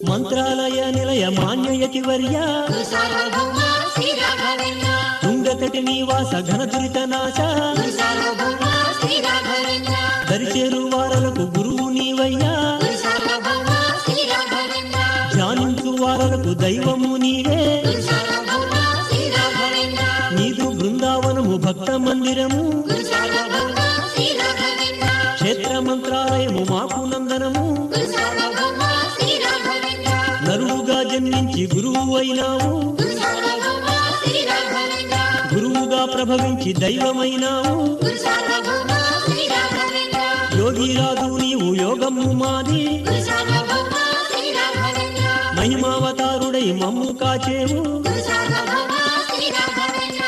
మంత్రాలయ నిలయ మాన్యయతి వర్య గురు సార్వభౌమ శ్రీ రాఘవేంద్ర తుంగకటి నివాస ఘనదురిత నాశ గురు సార్వభౌమ శ్రీ రాఘవేంద్ర దరిచేరు వారలకు గురువు నీవయ్యా గురు సార్వభౌమ శ్రీ రాఘవేంద్ర ధ్యానించు వారలకు దైవము నీవే గురు సార్వభౌమ శ్రీ రాఘవేంద్ర నీదు బృందావనము భక్త మందిరము గురు సార్వభౌమ శ్రీ రాఘవేంద్ర క్షేత్ర మంత్రాలయము మాకు నందనము గురు సార్వభౌమ శ్రీ రాఘవేంద్ర నరువుగా జన్మించి గురువు అయినావు గురు సార్వభౌమ శ్రీ రాఘవేంద్ర గురువుగా ప్రభవించి దైవమైనావు గురు సార్వభౌమ శ్రీ రాఘవేంద్ర యోగిరాజు నీవు యోగము మాది గురు సార్వభౌమ శ్రీ రాఘవేంద్ర మహిమావతారుడై మమ్ము కాచేవు గురు సార్వభౌమ శ్రీ రాఘవేంద్ర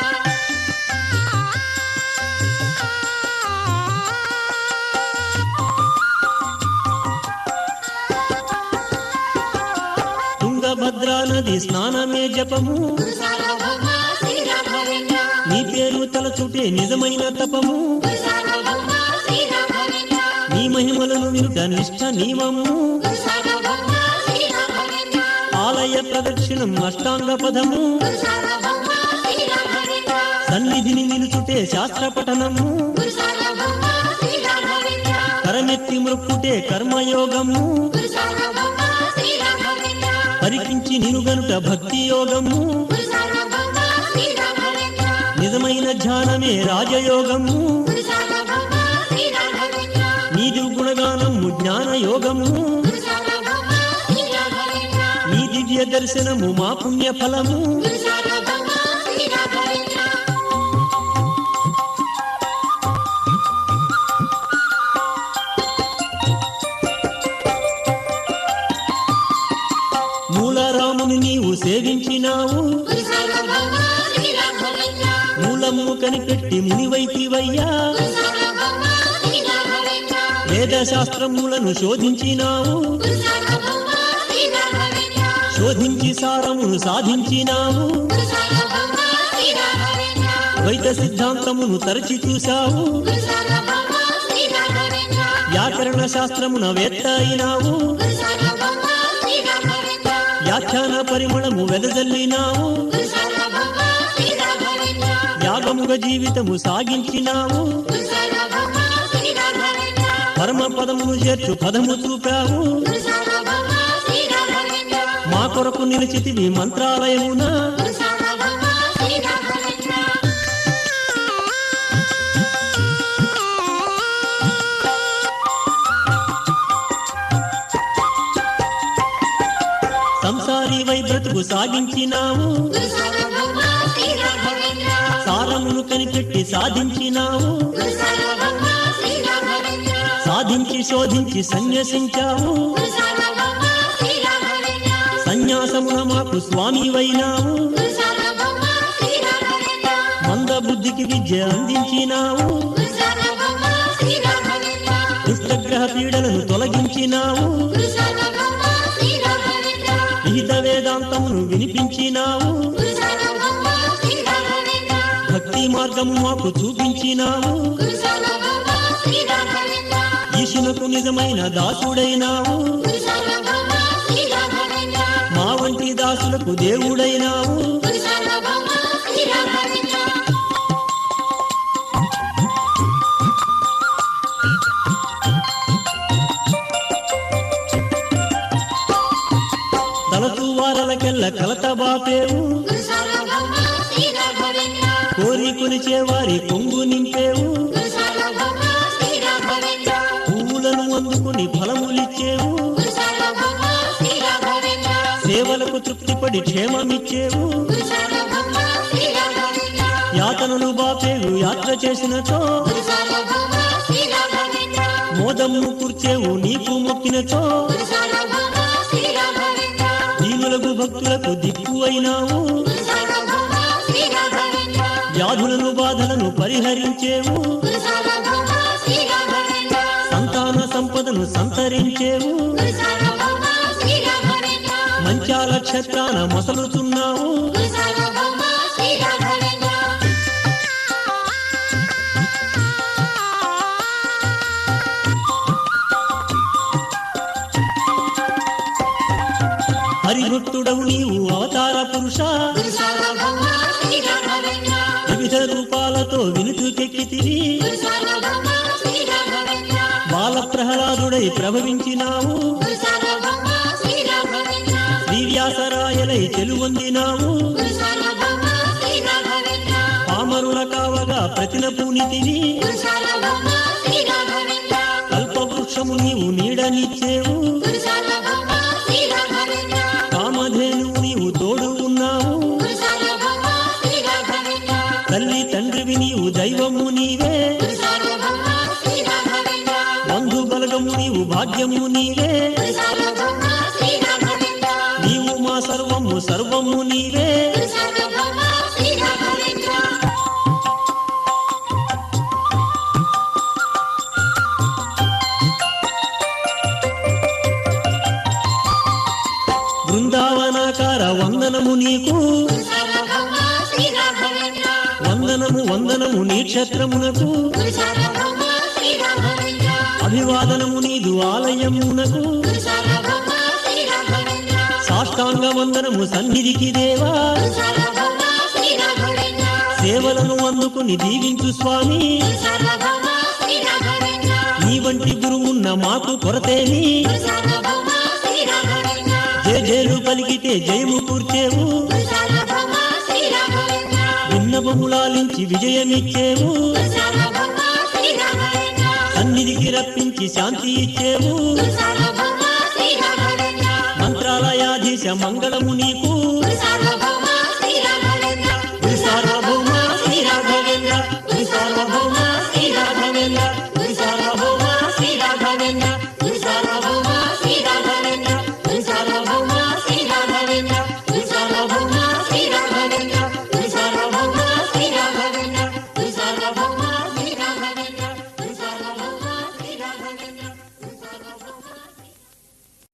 తుంగభద్రా నది స్నానమే జపము గురు సార్వభౌమ శ్రీ రాఘవేంద్ర నీ పేరు తలచుటే నిజమైన తపము గురు సార్వభౌమ శ్రీ రాఘవేంద్ర నీ మహిమలను వినుట నిష్ఠ నీవము గురు సార్వభౌమ శ్రీ రాఘవేంద్ర ఆలయ ప్రదక్షిణం అష్టాంగ పదము గురు సార్వభౌమ శ్రీ రాఘవేంద్ర సన్నిధిని నిలుచుటే శాస్త్ర పఠనము గురు సార్వభౌమ శ్రీ రాఘవేంద్ర కరమెత్తి మృక్కుటే కర్మయోగము గురు సార్వభౌమ శ్రీ రాఘవేంద్ర పరికించి నినుగనుట భక్తి యోగము గురు సార్వభౌమ శ్రీ రాఘవేంద్ర నిజమైన ధ్యానమే రాజయోగము గురు సార్వభౌమ శ్రీ రాఘవేంద్ర నీది గుణగానము జ్ఞాన యోగము గురు సార్వభౌమ శ్రీ రాఘవేంద్ర నీ దివ్య దర్శనము మా పుణ్య ఫలము గురు సార్వభౌమ శ్రీ రాఘవేంద్ర మూలరాముని నీవు సేవించినావు గురు సార్వభౌమ శ్రీ రాఘవేంద్ర మూలము కనిపెట్టి మునివైతివయ్యా గురు సార్వభౌమ శ్రీ రాఘవేంద్ర వేద శాస్త్రములను శోధించినావు గురు సార్వభౌమ శ్రీ రాఘవేంద్ర శోధించి సారమును సాధించినావు గురు సార్వభౌమ శ్రీ రాఘవేంద్ర ద్వైత సిద్ధాంతమును తరచి చూశావు గురు సార్వభౌమ శ్రీ రాఘవేంద్ర వ్యాకరణ శాస్త్రమున వేత్త అయినావు గురు సార్వభౌమ శ్రీ రాఘవేంద్ర వ్యాఖ్యాన పరిమళము వెదజల్లినావు గురు సార్వభౌమ శ్రీ రాఘవేంద్ర యాగముగ జీవితము సాగించినావు గురు సార్వభౌమ శ్రీ రాఘవేంద్ర పరమ పదమును చేర్చు పదము చూపావు గురు సార్వభౌమ శ్రీ రాఘవేంద్ర మా కొరకు నిలిచితివి మంత్రాలయమున గురు సార్వభౌమ శ్రీ రాఘవేంద్ర సంసారి వై బ్రతుకు సాగించినావు గురు సార్వభౌమ శ్రీ రాఘవేంద్ర సారమును కనిపెట్టి సాధించినావు గురు సార్వభౌమ శ్రీ రాఘవేంద్ర సాధించి శోధించి సన్యసించావు గురు సార్వభౌమ శ్రీ రాఘవేంద్ర సన్యాసమున మాకు స్వామివైనావు గురు సార్వభౌమ శ్రీ రాఘవేంద్ర మంద బుద్ధికి విద్య అందించినావు గురు సార్వభౌమ శ్రీ రాఘవేంద్ర దుష్టగ్రహ పీడలను తొలగించినావు గురు సార్వభౌమ శ్రీ రాఘవేంద్ర విహిత వేదాంతమును వినిపించినావు గురు సార్వభౌమ శ్రీ రాఘవేంద్ర భక్తి మార్గము మాకు చూపించినావు గురు సార్వభౌమ శ్రీ రాఘవేంద్ర ఈశునకు నిజమైన దాసుడైనావు గురు సార్వభౌమ శ్రీ రాఘవేంద్ర మా వంటి దాసులకు దేవుడైనావు గురు సార్వభౌమ శ్రీ రాఘవేంద్ర తలతూ వారలకెల్ల కలత బాపేవు గురు సార్వభౌమ శ్రీ రాఘవేంద్ర కోరి కొలిచే వారి కొంగు నింపేవు గురు సార్వభౌమ శ్రీ రాఘవేంద్ర పువ్వులను అందుకుని ఫలములిచ్చేవు గురు సార్వభౌమ శ్రీ రాఘవేంద్ర సేవలకు తృప్తిపడి క్షేమమిచ్చేవు గురు సార్వభౌమ శ్రీ రాఘవేంద్ర యాతనలు బాపేవు యాత్ర చేసినచో గురు సార్వభౌమ శ్రీ రాఘవేంద్ర మోదమ్ము కూర్చేవు నీకు మొక్కినచో గురు సార్వభౌమ శ్రీ రాఘవేంద్ర దీనులకు భక్తులకు దిక్కు అయినావు గురు సార్వభౌమ శ్రీ రాఘవేంద్ర వ్యాధులను బాధలను పరిహరించేవు గురు సార్వభౌమ శ్రీ రాఘవేంద్ర సంతాన సంపదను సంతరించేవు గురు సార్వభౌమ శ్రీ రాఘవేంద్ర మంచాల క్షేత్రాన మొసలుతున్నావు గురు సార్వభౌమ శ్రీ రాఘవేంద్ర హరిభక్తుడవు నీవు అవతార పురుష గురు సార్వభౌమ శ్రీ రాఘవేంద్ర వివిధ రూపాలతో వినుచుకెక్కితివి గురు సార్వభౌమ శ్రీ రాఘవేంద్ర బాల ప్రహ్లాదుడై ప్రభవించినావు గురు సార్వభౌమ శ్రీ రాఘవేంద్ర శ్రీ వ్యాసరాయలై చెలువొందినావు గురు సార్వభౌమ శ్రీ రాఘవేంద్ర పామరుల కావగా ప్రతిన పూనితివి గురు సార్వభౌమ శ్రీ రాఘవేంద్ర కల్పవృక్షము నీవు నీడనిచ్చేవు గురు సార్వభౌమ శ్రీ రాఘవేంద్ర కామధేను నీవు తోడు ఉన్నావు గురు సార్వభౌమ శ్రీ రాఘవేంద్ర తల్లి తండ్రివి నీవు దైవము నీవే గురు సార్వభౌమ శ్రీ రాఘవేంద్ర బంధు బలగము నీవు భాగ్యము నీవే గురు సార్వభౌమ శ్రీ రాఘవేంద్ర నీవు మా సర్వము సర్వము నీవే గురు సార్వభౌమ శ్రీ రాఘవేంద్ర బృందావనాకార వందనము నీకు గురు సార్వభౌమ శ్రీ రాఘవేంద్ర వందనము వందనము నీ క్షేత్రమునకు గురు సార్వభౌమ శ్రీ రాఘవేంద్ర అభివాదనము నీదు ఆలయమునకు గురు సార్వభౌమ శ్రీ రాఘవేంద్ర సాష్టాంగ వందనము సన్నిధికి దేవా గురు సార్వభౌమ శ్రీ రాఘవేంద్ర సేవలను అందుకుని దీవించు స్వామి గురు సార్వభౌమ శ్రీ రాఘవేంద్ర నీ వంటి గురువున్న మాకు కొరతేని గురు సార్వభౌమ శ్రీ రాఘవేంద్ర జయ జయలు పలికితే జయము కూర్చేవు గురు సార్వభౌమ శ్రీ రాఘవేంద్ర విన్నపములాలించి విజయమిచ్చేవు గురు సార్వభౌమ శ్రీ రాఘవేంద్ర సన్నిధికి రప్పించి శాంతి ఇచ్చేవు గురు సార్వభౌమ శ్రీ రాఘవేంద్ర మంత్రాలయాధీశ మంగళము నీకు గురు సార్వభౌమ